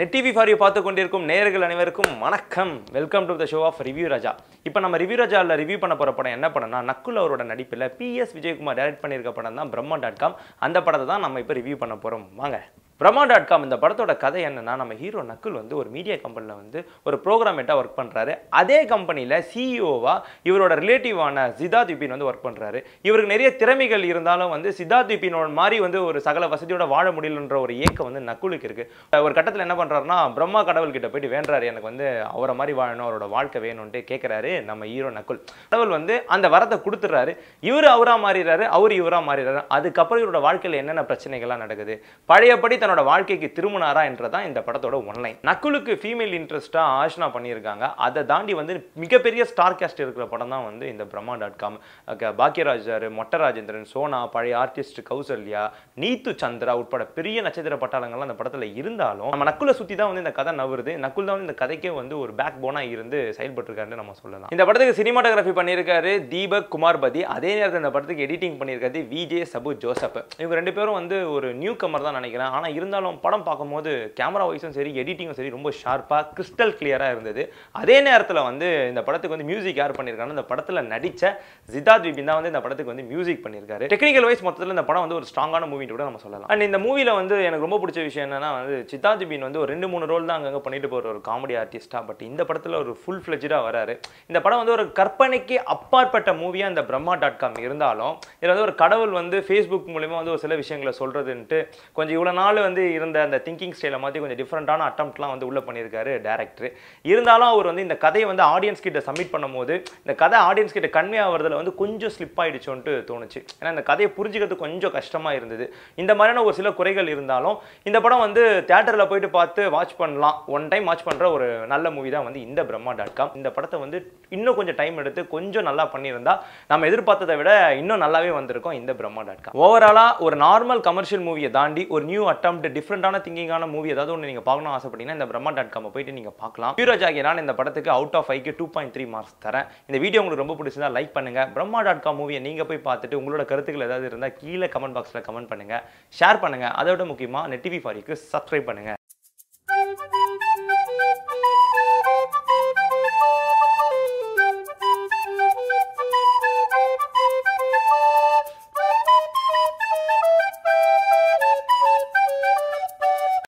net TV for you பார்த்து கொண்டிருக்கும் நேயர்கள் அனைவருக்கும் வணக்கம் welcome to the show of review Raja இப்போ நம்ம ரிவ்யூ ராஜாவில் ரிவ்யூ பண்ண போகிற படம் என்ன படம்னா நக்குல் அவரோட நடிப்பில் பிஎஸ் விஜயகுமார் டைரக்ட் பண்ணியிருக்க படம் தான் பிரம்மா டாட் காம் அந்த படத்தை தான் நம்ம இப்போ ரிவ்யூ பண்ண போகிறோம் வாங்க பிரம்மா டாட் காம் இந்த படத்தோட கதை என்னன்னா நம்ம ஹீரோ நக்குல் வந்து ஒரு மீடியா கம்பெனியில் வந்து ஒரு ப்ரோக்ராமேட்டாக ஒர்க் பண்ணுறாரு அதே கம்பெனியில் சிஇஓவா இவரோட ரிலேட்டிவான சித்தார்த் விபின் வந்து ஒர்க் பண்ணுறாரு இவருக்கு நிறைய திறமைகள் இருந்தாலும் வந்து சித்தார்த் விபினோட மாதிரி வந்து ஒரு சகல வசதியோட வாழ முடியலன்ற ஒரு ஏக்கம் வந்து நக்குலுக்கு இருக்கு ஒரு கட்டத்தில் என்ன பண்ணுறாருன்னா பிரம்மா கடவுள் கிட்ட போயிட்டு வேண்டுறாரு எனக்கு வந்து அவரை மாதிரி வாழணும் அவரோட வாழ்க்கை வேணும்ன்ட்டு கேட்குறாரு நம்ம ஹீரோ நக்குல் கடவுள் வந்து அந்த வரத்தை கொடுத்துட்றாரு இவர் அவரா மாறிடுறாரு அவர் இவரா மாறிடுறாரு அதுக்கப்புறம் இவரோட வாழ்க்கையில் என்னென்ன பிரச்சனைகள்லாம் நடக்குது பழையபடி தன்னோட வாழ்க்கைக்கு திரும்பினாரா என்றதான் இந்த படத்தோட ஒன்லைன் நக்குலுக்கு ஃபீமேல் இன்ட்ரெஸ்டா ஆஷ்னா பண்ணியிருக்காங்க அதை தாண்டி வந்து மிகப்பெரிய ஸ்டார் கேஸ்ட் இருக்கிற படம் தான் வந்து இந்த Brahma dot com Bhagyaraj sir Motta Rajendran Sona பழைய ஆர்டிஸ்ட் கௌசல்யா நீத்து சந்திரா உட்பட பெரிய நட்சத்திர பட்டாளங்கள்லாம் அந்த படத்துல இருந்தாலும் நம்ம நக்குலை சுத்தி தான் வந்து இந்த கதை நவருது நக்குல் தான் வந்து இந்த கதைக்கே வந்து ஒரு பேக் போனா இருந்து செயல்பட்டிருக்காருன்னு நம்ம சொல்லலாம் இந்த படத்துக்கு சினிமாட்டோகிராஃபி பண்ணியிருக்காரு தீபக் குமார்பதி அதே நேரத்தில் இந்த படத்துக்கு எடிட்டிங் பண்ணியிருக்காரு விஜே சபு ஜோசப் இவங்க ரெண்டு பேரும் வந்து ஒரு நியூ கமர் தான் நினைக்கிறேன் ஆனால் இருந்தாலும் படம் பார்க்கும்போது கேமரா வைஸும் சரி எடிட்டிங்கும் சரி ரொம்ப ஷார்ப்பாக கிறிஸ்டல் கிளியராக இருந்தது அதே நேரத்தில் வந்து இந்த படத்துக்கு வந்து மியூசிக் யார் பண்ணியிருக்காங்க இந்த படத்தில் நடித்த சித்தார்த் விபின் தான் வந்து இந்த படத்துக்கு வந்து மியூசிக் பண்ணியிருக்காரு டெக்னிக்கல் வைஸ் மொத்தத்தில் இந்த படம் வந்து ஒரு ஸ்ட்ராங்கான மூவின்னு கூட நம்ம சொல்லலாம் அண்ட் இந்த மூவியில் வந்து எனக்கு ரொம்ப பிடிச்ச விஷயம் என்னன்னா வந்து சித்தார்த் விபின் வந்து ஒரு ரெண்டு மூணு ரோல் தான் அங்கங்கே பண்ணிட்டு போகிற ஒரு காமெடி ஆர்டிஸ்டாக பட் இந்த படத்தில் ஒரு ஃபுல் ஃப்ளெஜாக வராரு இந்த படம் வந்து ஒரு கற்பனைக்கு அப்பாற்பட்ட மூவியாக இந்த பிரம்மா டாட் காம் இருந்தாலும் இதில் வந்து ஒரு கடவுள் வந்து ஃபேஸ்புக் மூலிமா வந்து ஒரு சில விஷயங்களை சொல்கிறதுன்ட்டு கொஞ்சம் இவ்வளோ நாள் வந்து இருந்த அந்த திங்கிங் ஸ்டைலை மாற்றி கொஞ்சம் டிஃப்ரெண்ட்டான அட்டம்ப்ட்லாம் வந்து உள்ளே பண்ணியிருக்காரு டேரக்டர் இருந்தாலும் அவர் வந்து இந்த கதையை வந்து ஆடியன்ஸ் கிட்ட சப்மிட் பண்ணும்போது இந்த கதை ஆடியன்ஸ் கிட்ட கன்வே ஆகிறதுல வந்து கொஞ்சம் ஸ்லிப் ஆயிடுச்சோன்ட்டு தோணுச்சு ஏன்னா இந்த கதையை புரிஞ்சுக்கிறது கொஞ்சம் கஷ்டமாக இருந்தது இந்த மாதிரியான ஒரு சில குறைகள் இருந்தாலும் இந்த படம் வந்து தேட்டரில் போயிட்டு பார்த்து வாட்ச் பண்ணலாம் ஒன் டைம் வாட்ச் பண்ணுற ஒரு நல்ல மூவி தான் வந்து இந்த பிரம்மா டாட் காம் இந்த படத்தை வந்து இன்னும் கொஞ்சம் டைம் எடுத்து கொஞ்சம் நல்லா பண்ணியிருந்தா நம்ம எதிர்பார்த்ததை விட இன்னும் நல்லாவே வந்திருக்கும் இந்த பிரம்மா டாட் காம் ஓவராலாக ஒரு நார்மல் கமர்ஷியல் மூவியை தாண்டி ஒரு நியூ அட்டம் டிஃப்ரெண்டான திங்கிங்கான மூவி ஏதாவது ஒன்று நீங்கள் பார்க்கணும் ஆசைப்பட்டீங்கன்னா இந்த பிரம்மா டாட் காம் போயிட்டு நீங்கள் பார்க்கலாம் ஹீரோஜ் ஆகிய நான் இந்த படத்துக்கு அவுட் ஆஃப் ஃபைவ்க்கு டூ பாயிண்ட் த்ரீ மார்க்ஸ் தரேன் இந்த வீடியோ உங்களுக்கு ரொம்ப பிடிச்சிருந்தா லைக் பண்ணுங்க பிரம்மா டாட் காம் மூவியை நீங்கள் போய் பார்த்துட்டு உங்களோட கருத்துக்கள் ஏதாவது இருந்தால் கீழே கமெண்ட் பாக்ஸில் கமெண்ட் பண்ணுங்க ஷேர் பண்ணுங்க அதை விட முக்கியமாக நெட் டிவி ஃபாரிக்கு சப்ஸ்கிரைப் பண்ணுங்க